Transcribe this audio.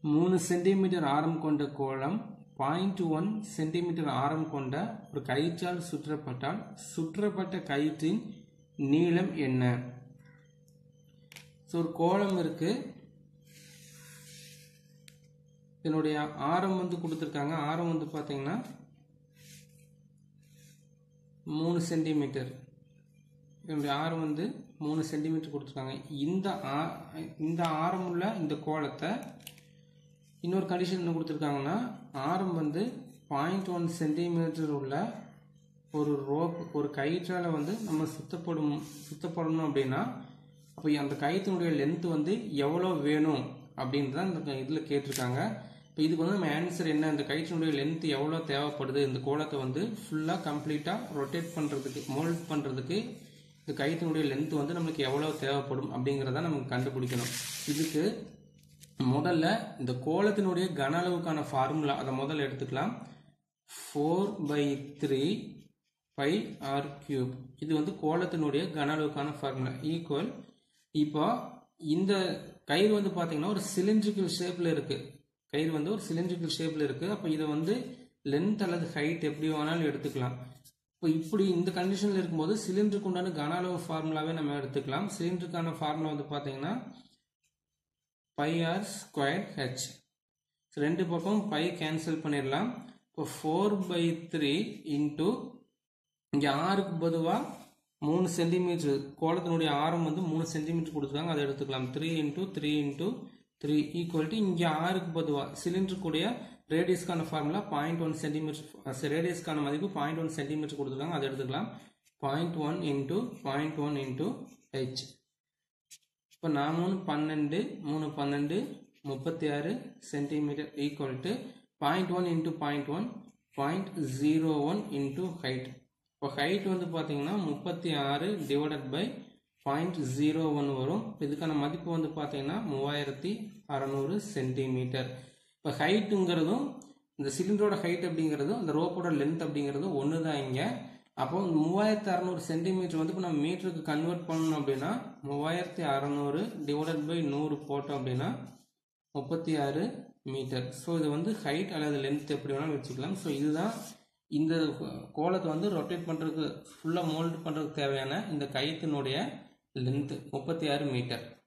மூணு சென்டிமீட்டர் ஆரம் கொண்ட கோளம் பாயிண்ட் ஒன் சென்டிமீட்டர் ஆரம் கொண்ட ஒரு கயிற்றால் சுற்றப்பட்டால் சுற்றப்பட்ட கயிற்றின் நீளம் என்ன ஸோ ஒரு கோளம் இருக்கு இதனுடைய ஆரம் வந்து கொடுத்துருக்காங்க ஆரம் வந்து பார்த்தீங்கன்னா மூணு சென்டிமீட்டர் இதனுடைய ஆரம் வந்து மூணு சென்டிமீட்டர் கொடுத்துருக்காங்க இந்த ஆ- இந்த ஆரம் உள்ள இந்த கோலத்தை இன்னொரு கண்டிஷன் என்ன கொடுத்துருக்காங்கன்னா ஆரம் வந்து பாயிண்ட் ஒன் சென்டிமீட்டர் உள்ள ஒரு ரோப் ஒரு கயிற்றால வந்து நம்ம சுத்தப்படும் சுத்தப்படணும் அப்படின்னா அப்போ அந்த கயிற்றினுடைய லென்த் வந்து எவ்வளோ வேணும் அப்படின்றத இந்த இதில் கேட்டிருக்காங்க இப்போ இதுக்கு வந்து நம்ம ஆன்சர் என்ன இந்த கயிற்றினுடைய லென்த் எவ்வளோ தேவைப்படுது இந்த கோலத்தை வந்து ஃபுல்லாக கம்ப்ளீட்டாக ரொட்டேட் பண்ணுறதுக்கு மோல்ட் பண்ணுறதுக்கு இந்த கயிற்றினுடைய லென்த் வந்து நம்மளுக்கு எவ்வளோ தேவைப்படும் அப்படிங்கிறத நமக்கு கண்டுபிடிக்கணும் இதுக்கு முதல்ல இந்த கோலத்தினுடைய கன அளவுக்கான ஃபார்முலா அதை முதல்ல எடுத்துக்கலாம் four by three pi r cube இது வந்து கோலத்தினுடைய கன அளவுக்கான ஃபார்முலா ஈக்குவல் இப்போ இந்த கயிறு வந்து பார்த்தீங்கன்னா ஒரு சிலிண்ட்ரிக்கல் ஷேப்பில் இருக்கு கயிறு வந்து ஒரு சிலிண்ட்ரிக்கல் ஷேப்பில் இருக்கு அப்போ இதை வந்து லென்த் அல்லது ஹைட் எப்படி வேணாலும் எடுத்துக்கலாம் இப்போ இப்படி இந்த கண்டிஷனில் இருக்கும்போது சிலிண்டருக்கு உண்டான கன அளவு ஃபார்முலாவே நம்ம எடுத்துக்கலாம் சிலிண்டருக்கான ஃபார்முலா வந்து பார்த்தீங்கன்னா பை ஆர் ஸ்கொயர் ஹெச் ரெண்டு பக்கம் பை கேன்சல் பண்ணிடலாம் இப்போ ஃபோர் பை த்ரீ இன்ட்டு இங்கே ஆறுக்கு பொதுவாக மூணு சென்டிமீட்டர் கோலத்தினுடைய ஆரம் வந்து மூணு சென்டிமீட்டர் கொடுத்துருக்காங்க அதை எடுத்துக்கலாம் three into three into three equal to இங்கே ஆறுக்கு பொதுவாக சிலிண்டருக்குடைய ரேடியஸ்க்கான ஃபார்முலா பாயிண்ட் ஒன் சென்டிமீட்டர் ரேடியஸ்க்கான மதிப்பு பாயிண்ட் ஒன் சென்டிமீட்டர் கொடுத்துருக்காங்க அதை எடுத்துக்கலாம் point one into point one into H இப்போ நான் மூணு பன்னெண்டு மூணு பன்னெண்டு முப்பத்தி ஆறு centimetre equal to point one into point one point zero one into height இப்போ ஹைட் வந்து பார்த்தீங்கன்னா முப்பத்தி ஆறு divided by point zero one வரும் இதுக்கான மதிப்பு வந்து பார்த்தீங்கன்னா மூவாயிரத்தி அறநூறு சென்டிமீட்டர் இப்போ ஹைட்டுங்கிறதும் இந்த சிலிண்டரோட ஹைட் அப்படிங்கிறதும் அந்த ரோப்போட லென்த் அப்படிங்கிறதும் ஒன்று தான் இங்கே அப்போ இந்த மூவாயிரத்தி அறநூறு சென்டிமீட்டர் வந்து இப்போ நம்ம மீட்டருக்கு கன்வெர்ட் பண்ணணும் அப்படின்னா மூவாயிரத்தி அறநூறு டிவைடட் பை நூறு போட்டோம் அப்படின்னா முப்பத்தி ஆறு மீட்டர் ஸோ இது வந்து ஹைட் அல்லது லென்த் எப்படி வேணாலும் வச்சுக்கலாம் ஸோ இதுதான் இந்த கோலத்தை வந்து ரொட்டேட் பண்ணுறதுக்கு ஃபுல்லாக மோல்ட் பண்ணுறதுக்கு தேவையான இந்த கயிற்றினுடைய லென்த்து முப்பத்தி ஆறு மீட்டர்